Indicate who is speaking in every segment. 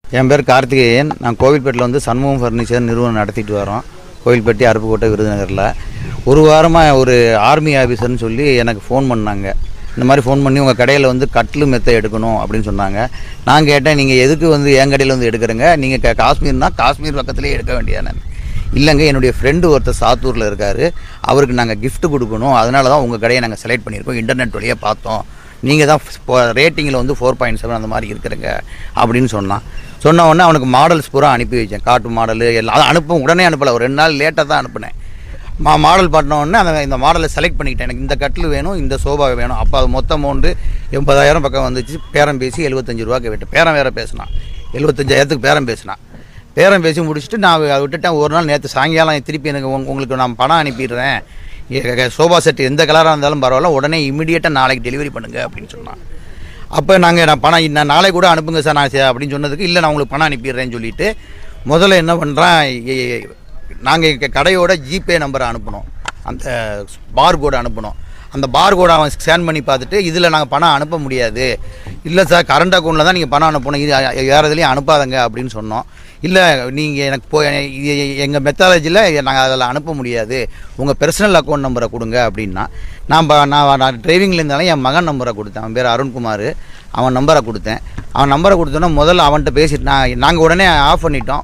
Speaker 1: என் பேர் கார்த்திகேயன் நான் கோவில்பேட்டில் வந்து சண்முகம் ஃபர்னிச்சர் நிறுவனம் நடத்திட்டு வரோம் கோவில்பட்டி அருப்புக்கோட்டை விருதுநகரில் ஒரு வாரமாக ஒரு ஆர்மி ஆஃபீஸர்னு சொல்லி எனக்கு ஃபோன் பண்ணாங்க இந்த மாதிரி ஃபோன் பண்ணி உங்கள் கடையில் வந்து கட்லு மெத்தை எடுக்கணும் அப்படின்னு சொன்னாங்க நான் கேட்டேன் நீங்கள் எதுக்கு வந்து என் கடையில் வந்து எடுக்கிறீங்க நீங்கள் க காஷ்மீர்னா காஷ்மீர் பக்கத்துலேயே எடுக்க வேண்டியதானே இல்லைங்க என்னுடைய ஃப்ரெண்டு ஒருத்தர் சாத்தூரில் இருக்கார் அவருக்கு நாங்கள் gift கொடுக்கணும் அதனால தான் உங்கள் கடையை நாங்கள் செலக்ட் பண்ணியிருக்கோம் இன்டர்நெட் வழியாக பார்த்தோம் நீங்கள் தான் ரேட்டிங்கில் வந்து ஃபோர் பாயிண்ட் செவன் அந்த மாதிரி இருக்கிறங்க அப்படின்னு சொன்னான் சொன்ன உடனே அவனுக்கு மாடல்ஸ் பூரா அனுப்பி வச்சேன் காட்டு மாடலு எல்லாம் அதை அனுப்ப உடனே அனுப்பலை ஒரு ரெண்டு நாள் லேட்டாக தான் அனுப்புனேன் மா மாடல் பண்ண உடனே அந்த இந்த மாடலை செலக்ட் பண்ணிக்கிட்டேன் எனக்கு இந்த கட்டில் வேணும் இந்த சோபா வேணும் அப்போ அது மொத்த அமௌண்ட்டு எண்பதாயிரம் பக்கம் வந்துச்சு பேரம் பேசி எழுபத்தஞ்சு ரூபாய்க்கு விட்டு பேரம் வேறு பேசினான் எழுபத்தஞ்சாயிரத்துக்கு பேரம் பேசினான் பேரம் பேசி முடிச்சுட்டு நான் அதை விட்டுட்டேன் ஒரு நாள் நேற்று சாயங்காலம் திருப்பி எனக்கு உங்க- உங்களுக்கு நான் பணம் அனுப்பிடுறேன் எ- சோபா செட் எந்த கலராக இருந்தாலும் பரவாயில்ல உடனே இமிடியேட்டாக நாளைக்கு டெலிவரி பண்ணுங்க அப்படின்னு சொன்னான் அப்போ நாங்கள் நான் பணம் நான் நாளை கூட அனுப்புங்க சார் நான் சரி அப்படின்னு சொன்னதுக்கு இல்லை நான் உங்களுக்கு பணம் அனுப்பிடுறேன்னு சொல்லிட்டு முதல்ல என்ன பண்ணுறேன் நாங்கள் கடையோட ஜிபே நம்பரை அனுப்பணும் அந்த பார் கோடு அனுப்பணும் அந்த பார் கோடை அவன் ஸ்கேன் பண்ணி பார்த்துட்டு இதில் நாங்கள் பணம் அனுப்ப முடியாது இல்லை சார் கரண்ட் அக்கௌண்ட்டில் தான் நீங்கள் பணம் அனுப்பணும் இது வேறு இதுலேயும் அனுப்பாதங்க அப்படின்னு சொன்னோம் இல்லை நீங்கள் எனக்கு போ எங்கள் மெத்தாலஜியில் நாங்கள் அதில் அனுப்ப முடியாது உங்கள் பர்சனல் அக்கௌண்ட் நம்பரை கொடுங்க அப்படின்னா நான் ப- நான் நான் டிரைவிங்கில் இருந்தாலும் என் மகன் நம்பரை கொடுத்தேன் அவன் பேர் அருண்குமார் அவன் நம்பரை கொடுத்தேன் அவன் நம்பரை கொடுத்தோன்னா முதல்ல அவன்கிட்ட பேசிட்டு நான் நாங்கள் உடனே ஆஃப் பண்ணிட்டோம்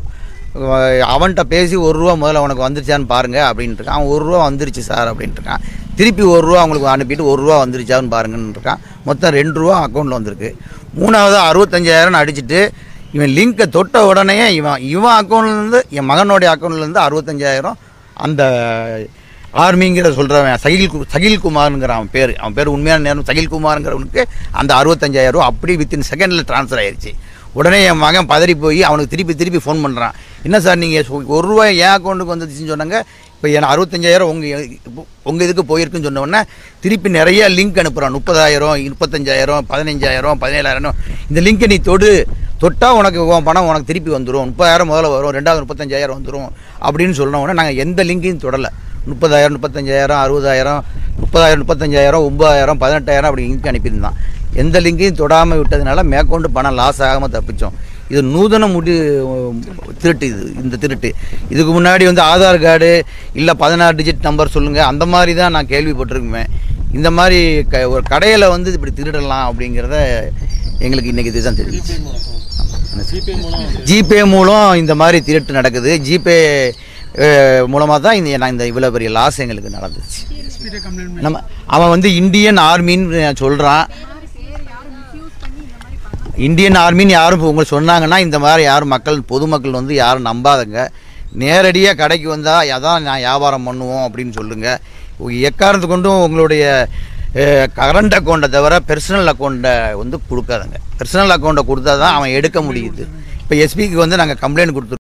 Speaker 1: அஹ் அவன்கிட்ட பேசி ஒரு ரூபா முதல்ல உனக்கு வந்துருச்சான்னு பாருங்க அப்படின்ட்டு இருக்கான் அவன் ஒரு ரூபா வந்துருச்சு சார் அப்படின்ட்டு இருக்கான் திருப்பி ஒரு ரூபா அவங்களுக்கு அனுப்பிட்டு ஒரு ரூபா வந்துருச்சான்னு பாருங்கன்னு இருக்கான் மொத்தம் ரெண்டு ரூபா அக்கௌண்ட்டில் வந்திருக்கு மூணாவது அறுபத்தஞ்சாயிரம் அடிச்சிட்டு இவன் லிங்கை தொட்ட உடனே இவன் இவன் அக்கௌண்ட்லேருந்து என் மகனுடைய அக்கௌண்ட்லேருந்து அறுபத்தஞ்சாயிரம் அந்த ஆர்மிங்கிற சொல்கிறவன் சகில் கு- சகில் குமாருங்கிற அவன் பேர் அவன் பேர் உண்மையான நேரம் சகில் குமாருங்கிறவனுக்கு அந்த அறுபத்தஞ்சாயிரம் ரூபா அப்படி வித்தின் செகண்டில் ட்ரான்ஸ்ஃபர் ஆயிடுச்சு உடனே என் மகன் பதறி போய் அவனுக்கு திருப்பி திருப்பி ஃபோன் பண்ணுறான் என்ன சார் நீங்கள் ஒரு ரூபாய் என் அக்கௌண்ட்டுக்கு வந்துச்சுன்னு சொன்னாங்க இப்போ என் அறுபத்தஞ்சாயிரம் உங்கள் உங்கள் இதுக்கு போயிருக்குன்னு சொன்ன உடனே திருப்பி நிறைய லிங்க் அனுப்புகிறான் முப்பதாயிரம் முப்பத்தஞ்சாயிரம் பதினஞ்சாயிரம் பதினேழாயிரம் இந்த லிங்கை நீ தொடு தொட்டால் உனக்கு உன் பணம் உனக்கு திருப்பி வந்துடும் முப்பதாயிரம் முதல்ல வரும் ரெண்டாவது முப்பத்தஞ்சாயிரம் வந்துடும் அப்படின்னு சொன்ன உடனே நாங்கள் எந்த லிங்கையும் தொடலை முப்பதாயிரம் முப்பத்தஞ்சாயிரம் அறுபதாயிரம் முப்பதாயிரம் முப்பத்தஞ்சாயிரம் ஒம்பதாயிரம் பதினெட்டாயிரம் அப்படி லிங்க் அனுப்பியிருந்தான் எந்த லிங்கையும் தொடாமல் விட்டதுனால மேற்கொண்டு பணம் லாஸ் ஆகாமல் தப்பிச்சோம் இது நூதன முடி திருட்டு இது இந்த திருட்டு இதுக்கு முன்னாடி வந்து ஆதார் கார்டு இல்லை பதினாறு டிஜிட் நம்பர் சொல்லுங்கள் அந்த மாதிரி தான் நான் கேள்விப்பட்டிருக்குமே இந்த மாதிரி க ஒரு கடையில் வந்து இப்படி திருடலாம் அப்படிங்கிறத எங்களுக்கு இன்றைக்கி இதுதான் தெரியுது
Speaker 2: ஜிபே மூலம்
Speaker 1: ஜிபே மூலம் இந்த மாதிரி திருட்டு நடக்குது ஜிபே மூலமாக தான் இந்த நான் இந்த இவ்வளோ பெரிய லாஸ் எங்களுக்கு நடந்துச்சு நம்ம அவன் வந்து இந்தியன் ஆர்மின்னு சொல்கிறான் இந்தியன் ஆர்மின்னு யாரும் உங்களுக்கு சொன்னாங்கன்னா இந்த மாதிரி யாரும் மக்கள் பொதுமக்கள் வந்து யாரும் நம்பாதங்க நேரடியாக கடைக்கு வந்தால் அதான் நான் வியாபாரம் பண்ணுவோம் அப்படின்னு சொல்லுங்கள் எக்காரணத்து கொண்டும் உங்களுடைய கரண்ட் அக்கௌண்ட்டை தவிர பர்சனல் அக்கௌண்ட்டை வந்து கொடுக்காதங்க பர்சனல் அக்கௌண்ட்டை கொடுத்தா தான் அவன் எடுக்க முடியுது இப்போ எஸ்பிக்கு வந்து நாங்கள் கம்ப்ளைண்ட் கொடுத்துருக்கோம்